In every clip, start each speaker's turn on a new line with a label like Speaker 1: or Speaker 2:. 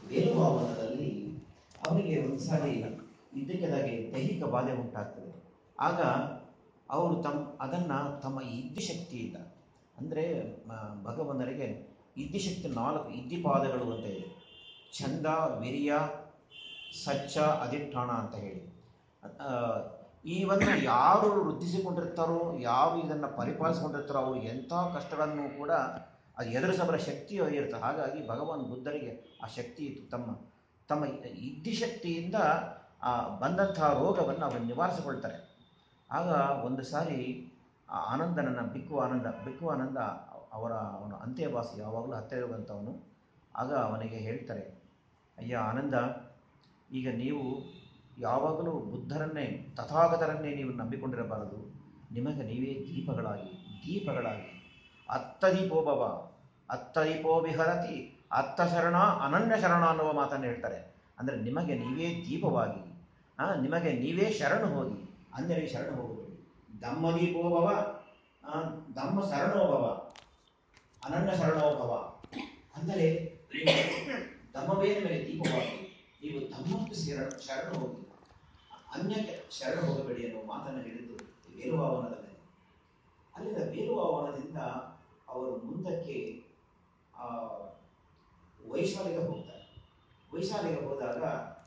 Speaker 1: ಬೇಲುವಾವನದಲ್ಲಿ ಅವರಿಗೆ ಒಂದು ಸಾರಿ ಇದ್ದಕ್ಕಿದ್ದಾಗೆ ದೈಹಿಕ ಬಾಧೆ ಉಂಟಾಗ್ತದೆ ಆಗ ಅವರು ತಮ್ಮ ಅದನ್ನು ತಮ್ಮ ಇದ್ದಿಶಕ್ತಿಯಿಂದ ಅಂದರೆ ಭಗವಂತನಿಗೆ ಇದ್ದಿಶಕ್ತಿ ನಾಲ್ಕು ಇದ್ದಿಪಾದಗಳು ಅಂತ ಇದೆ ಛಂದ ವಿರಿಯ ಸಚ್ಚ ಅಧಿಷ್ಠಾನ ಅಂತ ಹೇಳಿ ಆ, ಇವನ್ನು ಯಾರು ವೃದ್ಧಿಸಿಕೊಂಡಿರ್ತಾರೋ ಯಾರು ಇದನ್ನು ಪರಿಪಾಲಿಸಿಕೊಂಡಿರ್ತಾರೋ ಅವರು ಎಂಥ ಕಷ್ಟಗಳನ್ನು ಕೂಡ ಅದು ಎದುರಿಸಬರ ಶಕ್ತಿ ಇರುತ್ತೆ ಹಾಗಾಗಿ ಭಗವಾನ್ ಬುದ್ಧರಿಗೆ ಆ ಶಕ್ತಿ ಇತ್ತು ತಮ್ಮ ತಮ್ಮ ಇದ್ದಿಶಕ್ತಿಯಿಂದ ಆ ಬಂದಂತಹ ರೋಗವನ್ನು ಅವರು ನಿವಾರಿಸಿಕೊಳ್ತಾರೆ ಆಗ ಒಂದು ಸಾರಿ ಆ ಆನಂದನನ್ನು ಬಿಕ್ಕು ಆನಂದ ಬಿಕ್ಕು ಆನಂದ ಅವರ ಅವನ ಅಂತ್ಯವಾಸಿ ಯಾವಾಗಲೂ ಹತ್ತಿರ ಇರುವಂಥವನು ಆಗ ಅವನಿಗೆ ಹೇಳ್ತಾರೆ ಅಯ್ಯ ಆನಂದ ಈಗ ನೀವು ಯಾವಾಗಲೂ ಬುದ್ಧರನ್ನೇ ತಥಾಗತರನ್ನೇ ನೀವು ನಂಬಿಕೊಂಡಿರಬಾರದು ನಿಮಗೆ ನೀವೇ ದೀಪಗಳಾಗಿ ದೀಪಗಳಾಗಿ ಅತ್ತ ದೀಪೋಭವ ಅತ್ತ ದೀಪೋ ವಿಹರತಿ ಅತ್ತ ಶರಣ ಅನನ್ಯ ಶರಣ ಅನ್ನುವ ಮಾತನ್ನು ಹೇಳ್ತಾರೆ ಅಂದರೆ ನಿಮಗೆ ನೀವೇ ದೀಪವಾಗಿ ಆ, ನಿಮಗೆ ನೀವೇ ಶರಣು ಹೋಗಿ ಅಂದರೆ ಶರಣ ಹೋಗಬೇಡಿ ದಮ್ಮ ದೀಪೋಭವ ಆ, ದಮ್ಮ ಶರಣೋಭವ ಅನನ್ಯ ಶರಣೋಭವ ಅಂದರೆ ದಮ್ಮವೇ ನಿಮಗೆ ದೀಪವಾಗಿ ನೀವು ಧಮ್ಮಕ್ಕೆ ಶರಣ ಶರಣ ಹೋಗಿ ಅನ್ಯಕ್ಕೆ ಶರಣ ಹೋಗಬೇಡಿ ಅನ್ನುವ ಮಾತನ್ನು ಹೇಳಿದ್ದು ವೇಲುವಾವನದಲ್ಲಿ ಅಲ್ಲಿಂದ ವೇಲುವಾವನದಿಂದ ಅವರು ಮುಂದಕ್ಕೆ ಆ, ವೈಶಾಲಿಗೆ ಹೋಗ್ತಾರೆ ವೈಶಾಲಿಗೆ ಹೋದಾಗ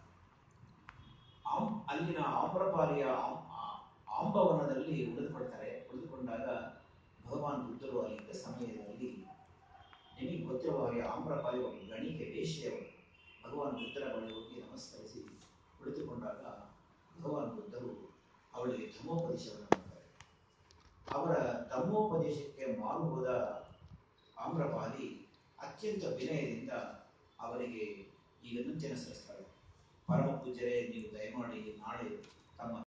Speaker 1: ಆಂ ಅಲ್ಲಿನ ಆಮ್ರಪಾಲಿಯ ಆಂ- ಆ- ಆಂಬವನದಲ್ಲಿ ಉಳಿದುಕೊಳ್ತಾರೆ ಉಳಿದುಕೊಂಡಾಗ ಭಗವಾನ್ ಬುದ್ಧರು ಅಲ್ಲಿದ್ದ ಸಮಯದಲ್ಲಿ ನಿಮಗೆ ಗೊತ್ತಿರುವ ಹಾಗೆ ಆಮ್ರಪಾಲಿ ಒಬ್ಬ ಗಣಿಕೆ ವೇಶ್ಯೆಯವರು ಭಗವಾನ್ ಬುದ್ಧರ ಬಳಿ ಹೋಗಿ ನಮಸ್ಕರಿಸಿ ಕುಳಿತುಕೊಂಡಾಗ ಭಗವಾನ್ ಬುದ್ಧರು ಅವಳಿಗೆ ಧರ್ಮೋಪದೇಶವನ್ನು ಮಾಡ್ತಾರೆ ಅವರ ಧರ್ಮೋಪದೇಶಕ್ಕೆ ಮಾರು ಹೋದ ಆಮ್ರಪಾಲಿ ಅತ್ಯಂತ ವಿನಯದಿಂದ ಅವರಿಗೆ ಈ ವಿನಂತಿಯನ್ನು ಸಲ್ಲಿಸ್ತಾರೆ ಪರಮ ಪೂಜ್ಯರೇ ನೀವು ದಯಮಾಡಿ ನಾಳೆ ತಮ್ಮ